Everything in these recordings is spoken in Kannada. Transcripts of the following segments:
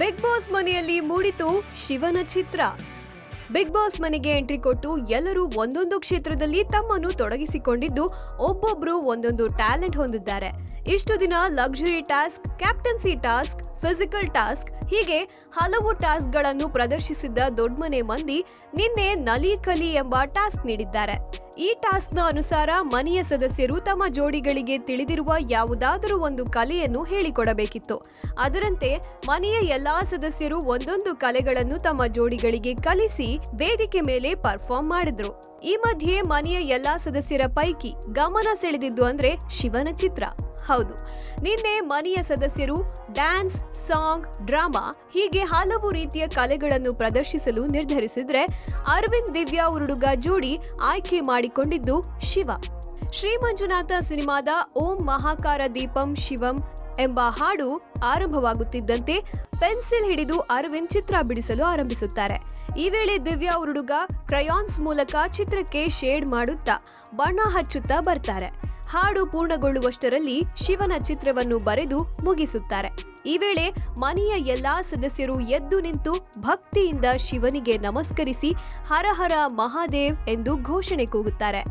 ಬಿಗ್ ಬಾಸ್ ಮನೆಯಲ್ಲಿ ಮೂಡಿತು ಶಿವನ ಚಿತ್ರ ಬಿಗ್ ಬಾಸ್ ಮನೆಗೆ ಎಂಟ್ರಿ ಕೊಟ್ಟು ಎಲ್ಲರೂ ಒಂದೊಂದು ಕ್ಷೇತ್ರದಲ್ಲಿ ತಮ್ಮನ್ನು ತೊಡಗಿಸಿಕೊಂಡಿದ್ದು ಒಬ್ಬೊಬ್ರು ಒಂದೊಂದು ಟ್ಯಾಲೆಂಟ್ ಹೊಂದಿದ್ದಾರೆ ಇಷ್ಟು ದಿನ luxury task captaincy task physical task ಹೀಗೆ ಹಲವು ಟಾಸ್ಕ್ಗಳನ್ನು ಪ್ರದರ್ಶಿಸಿದ್ದ ದೊಡ್ಡಮನೆ ಮಂದಿ ನಿನ್ನೆ ನಲಿ ಕಲಿ ಎಂಬ ಟಾಸ್ಕ್ ನೀಡಿದ್ದಾರೆ ಈ ಟಾಸ್ಕ್ನ ಅನುಸಾರ ಮನೆಯ ಸದಸ್ಯರು ತಮ್ಮ ಜೋಡಿಗಳಿಗೆ ತಿಳಿದಿರುವ ಯಾವುದಾದರೂ ಒಂದು ಕಲೆಯನ್ನು ಹೇಳಿಕೊಡಬೇಕಿತ್ತು ಅದರಂತೆ ಮನೆಯ ಎಲ್ಲಾ ಸದಸ್ಯರು ಒಂದೊಂದು ಕಲೆಗಳನ್ನು ತಮ್ಮ ಜೋಡಿಗಳಿಗೆ ಕಲಿಸಿ ವೇದಿಕೆ ಮೇಲೆ ಪರ್ಫಾರ್ಮ್ ಮಾಡಿದ್ರು ಈ ಮಧ್ಯೆ ಮನೆಯ ಎಲ್ಲಾ ಸದಸ್ಯರ ಪೈಕಿ ಗಮನ ಸೆಳೆದಿದ್ದು ಅಂದ್ರೆ ಶಿವನ ಚಿತ್ರ ಹೌದು ನಿನ್ನೆ ಮನೆಯ ಸದಸ್ಯರು ಡ್ಯಾನ್ಸ್ ಸಾಂಗ್ ಡ್ರಾಮಾ ಹೀಗೆ ಹಲವು ರೀತಿಯ ಕಲೆಗಳನ್ನು ಪ್ರದರ್ಶಿಸಲು ನಿರ್ಧರಿಸಿದ್ರೆ ಅರವಿಂದ್ ದಿವ್ಯಾ ಉರುಡುಗ ಜೋಡಿ ಆಯ್ಕೆ ಮಾಡಿಕೊಂಡಿದ್ದು ಶಿವ ಶ್ರೀ ಮಂಜುನಾಥ ಸಿನಿಮಾದ ಓಂ ಮಹಾಕಾರ ದೀಪಂ ಶಿವಂ ಎಂಬ ಹಾಡು ಆರಂಭವಾಗುತ್ತಿದ್ದಂತೆ ಪೆನ್ಸಿಲ್ ಹಿಡಿದು ಅರವಿಂದ್ ಚಿತ್ರ ಬಿಡಿಸಲು ಆರಂಭಿಸುತ್ತಾರೆ ಈ ವೇಳೆ ದಿವ್ಯಾ ಉರುಡುಗ ಕ್ರಯಾನ್ಸ್ ಮೂಲಕ ಚಿತ್ರಕ್ಕೆ ಶೇಡ್ ಮಾಡುತ್ತಾ ಬಣ್ಣ ಹಚ್ಚುತ್ತಾ ಬರ್ತಾರೆ ಹಾಡು ಪೂರ್ಣಗೊಳ್ಳುವಷ್ಟರಲ್ಲಿ ಶಿವನ ಚಿತ್ರವನ್ನು ಬರೆದು ಮುಗಿಸುತ್ತಾರೆ ಈ ವೇಳೆ ಮನೆಯ ಎಲ್ಲಾ ಸದಸ್ಯರು ಎದ್ದು ನಿಂತು ಭಕ್ತಿಯಿಂದ ಶಿವನಿಗೆ ನಮಸ್ಕರಿಸಿ ಹರ ಹರ ಮಹಾದೇವ್ ಎಂದು ಘೋಷಣೆ ಕೂಗುತ್ತಾರೆ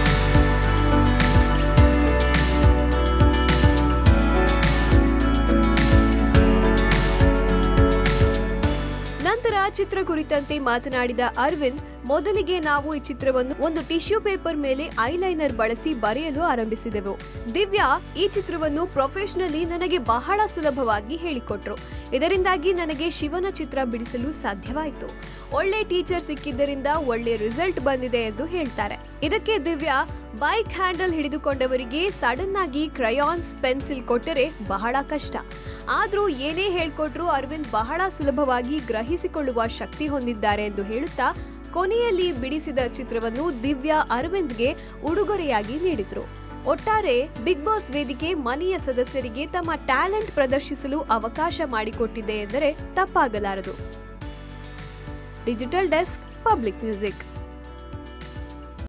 ನಂತರ ಚಿತ್ರ ಕುರಿತಂತೆ ಮಾತನಾಡಿದ ಅರವಿಂದ್ ಮೊದಲಿಗೆ ನಾವು ಈ ಚಿತ್ರವನ್ನು ಒಂದು ಟಿಶ್ಯೂ ಪೇಪರ್ ಮೇಲೆ ಐಲೈನರ್ ಬಳಸಿ ಬರೆಯಲು ಆರಂಭಿಸಿದೆವು ದಿವ್ಯಾ ಈ ಚಿತ್ರವನ್ನು ಪ್ರೊಫೆಷನಲಿ ನನಗೆ ಬಹಳ ಸುಲಭವಾಗಿ ಹೇಳಿಕೊಟ್ರು ಇದರಿಂದಾಗಿ ನನಗೆ ಶಿವನ ಚಿತ್ರ ಬಿಡಿಸಲು ಸಾಧ್ಯವಾಯಿತು ಒಳ್ಳೆ ಟೀಚರ್ ಸಿಕ್ಕಿದ್ದರಿಂದ ಒಳ್ಳೆ ರಿಸಲ್ಟ್ ಬಂದಿದೆ ಎಂದು ಹೇಳ್ತಾರೆ ಇದಕ್ಕೆ ದಿವ್ಯಾ ಬೈಕ್ ಹ್ಯಾಂಡಲ್ ಹಿಡಿದುಕೊಂಡವರಿಗೆ ಸಡನ್ ಆಗಿ ಕ್ರಯಾನ್ಸ್ ಪೆನ್ಸಿಲ್ ಕೊಟ್ಟರೆ ಬಹಳ ಕಷ್ಟ ಆದ್ರೂ ಏನೇ ಹೇಳ್ಕೊಟ್ರು ಅರವಿಂದ್ ಬಹಳ ಸುಲಭವಾಗಿ ಗ್ರಹಿಸಿಕೊಳ್ಳುವ ಶಕ್ತಿ ಹೊಂದಿದ್ದಾರೆ ಎಂದು ಹೇಳುತ್ತಾ ಕೊನೆಯಲ್ಲಿ ಬಿಡಿಸಿದ ಚಿತ್ರವನ್ನು ದಿವ್ಯಾ ಅರವಿಂದ್ಗೆ ಉಡುಗೊರೆಯಾಗಿ ನೀಡಿದ್ರು ಒಟ್ಟಾರೆ ಬಿಗ್ ಬಾಸ್ ವೇದಿಕೆ ಮನೆಯ ಸದಸ್ಯರಿಗೆ ತಮ್ಮ ಟ್ಯಾಲೆಂಟ್ ಪ್ರದರ್ಶಿಸಲು ಅವಕಾಶ ಮಾಡಿಕೊಟ್ಟಿದೆ ಎಂದರೆ ತಪ್ಪಾಗಲಾರದು ಡಿಜಿಟಲ್ ಡೆಸ್ಕ್ ಪಬ್ಲಿಕ್ ಮ್ಯೂಸಿಕ್